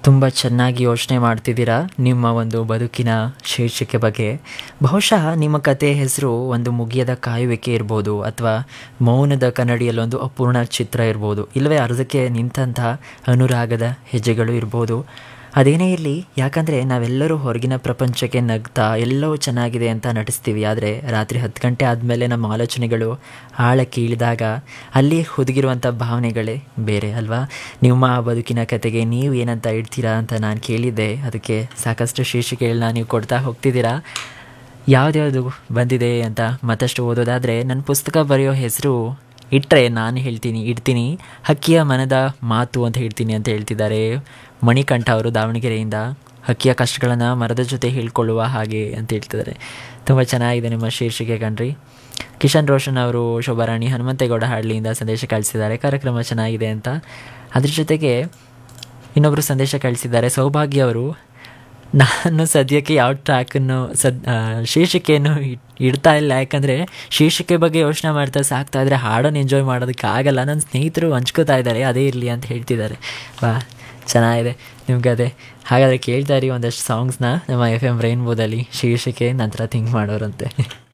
ತುಂಬ ಚೆನ್ನಾಗಿ ಯೋಚನೆ ಮಾಡ್ತಿದ್ದೀರಾ ನಿಮ್ಮ ಒಂದು ಬದುಕಿನ ಶೀರ್ಷಿಕೆ ಬಗ್ಗೆ ಬಹುಶಃ ನಿಮ್ಮ ಕತೆ ಹೆಸರು ಒಂದು ಮುಗಿಯದ ಕಾಯುವಿಕೆ ಇರ್ಬೋದು ಅಥವಾ ಮೌನದ ಕನ್ನಡಿಯಲ್ಲೊಂದು ಅಪೂರ್ಣ ಚಿತ್ರ ಇರ್ಬೋದು ಇಲ್ಲವೇ ಅರ್ಧಕ್ಕೆ ನಿಂತಹ ಅನುರಾಗದ ಹೆಜ್ಜೆಗಳು ಇರ್ಬೋದು ಅದೇನೇ ಇರಲಿ ಯಾಕಂದರೆ ನಾವೆಲ್ಲರೂ ಹೊರಗಿನ ಪ್ರಪಂಚಕ್ಕೆ ನಗ್ತಾ ಎಲ್ಲವೂ ಚೆನ್ನಾಗಿದೆ ಅಂತ ನಟಿಸ್ತೀವಿ ಆದರೆ ರಾತ್ರಿ ಹತ್ತು ಗಂಟೆ ಆದಮೇಲೆ ನಮ್ಮ ಆಲೋಚನೆಗಳು ಆಳಕ್ಕೆ ಇಳಿದಾಗ ಅಲ್ಲಿ ಹುದುಗಿರುವಂಥ ಭಾವನೆಗಳೇ ಬೇರೆ ಅಲ್ವಾ ನಿಮ್ಮ ಬದುಕಿನ ಕತೆಗೆ ನೀವು ಏನಂತ ಇಡ್ತೀರಾ ಅಂತ ನಾನು ಕೇಳಿದ್ದೆ ಅದಕ್ಕೆ ಸಾಕಷ್ಟು ಶೀರ್ಷಿಕೆಗಳನ್ನ ನೀವು ಕೊಡ್ತಾ ಹೋಗ್ತಿದ್ದೀರಾ ಯಾವ್ದ್ಯಾವುದು ಬಂದಿದೆ ಅಂತ ಮತ್ತಷ್ಟು ಓದೋದಾದರೆ ನನ್ನ ಪುಸ್ತಕ ಬರೆಯೋ ಹೆಸರು ಇಟ್ಟರೆ ನಾನು ಹೇಳ್ತೀನಿ ಇಡ್ತೀನಿ ಹಕ್ಕಿಯ ಮನದ ಮಾತು ಅಂತ ಹೇಳ್ತೀನಿ ಅಂತ ಹೇಳ್ತಿದ್ದಾರೆ ಮಣಿಕಂಠ ಅವರು ದಾವಣಗೆರೆಯಿಂದ ಹಕ್ಕಿಯ ಕಷ್ಟಗಳನ್ನು ಮರದ ಜೊತೆ ಹೇಳ್ಕೊಳ್ಳುವ ಹಾಗೆ ಅಂತ ಹೇಳ್ತಿದ್ದಾರೆ ತುಂಬ ಚೆನ್ನಾಗಿದೆ ನಿಮ್ಮ ಶೀರ್ಷಿಕೆ ಕಣ್ರಿ ಕಿಶನ್ ರೋಷನ್ ಅವರು ಶೋಭಾರಾಣಿ ಹನುಮಂತೇಗೌಡ ಹಾಡ್ಲಿಯಿಂದ ಸಂದೇಶ ಕಳಿಸಿದ್ದಾರೆ ಕಾರ್ಯಕ್ರಮ ಚೆನ್ನಾಗಿದೆ ಅಂತ ಅದ್ರ ಜೊತೆಗೆ ಇನ್ನೊಬ್ಬರು ಸಂದೇಶ ಕಳಿಸಿದ್ದಾರೆ ಸೌಭಾಗ್ಯ ಅವರು ನಾನು ಸದ್ಯಕ್ಕೆ ಯಾವ ಟ್ರ್ಯಾಕನ್ನು ಸದ್ ಶೀರ್ಷಿಕೆಯನ್ನು ಇಡ್ತಾ ಇಲ್ಲ ಯಾಕಂದರೆ ಶೀರ್ಷಿಕೆ ಬಗ್ಗೆ ಯೋಚನೆ ಮಾಡ್ತಾ ಸಾಕ್ತಾ ಇದ್ದರೆ ಹಾಡನ್ನು ಎಂಜಾಯ್ ಮಾಡೋದಕ್ಕೆ ಆಗಲ್ಲ ನನ್ನ ಸ್ನೇಹಿತರು ಹಂಚ್ಕೋತಾ ಇದ್ದಾರೆ ಅದೇ ಇರಲಿ ಅಂತ ಹೇಳ್ತಿದ್ದಾರೆ ಬಾ ಚೆನ್ನಾಗಿದೆ ನಿಮ್ಗೆ ಅದೇ ಹಾಗಾದರೆ ಕೇಳ್ತಾ ಇರಿ ಒಂದಷ್ಟು ಸಾಂಗ್ಸ್ನ ನಮ್ಮ ಎಫ್ ಎಮ್ ರೈನ್ಬೋದಲ್ಲಿ ಶೀರ್ಷಿಕೆ ನಂತರ ಥಿಂಕ್ ಮಾಡೋರಂತೆ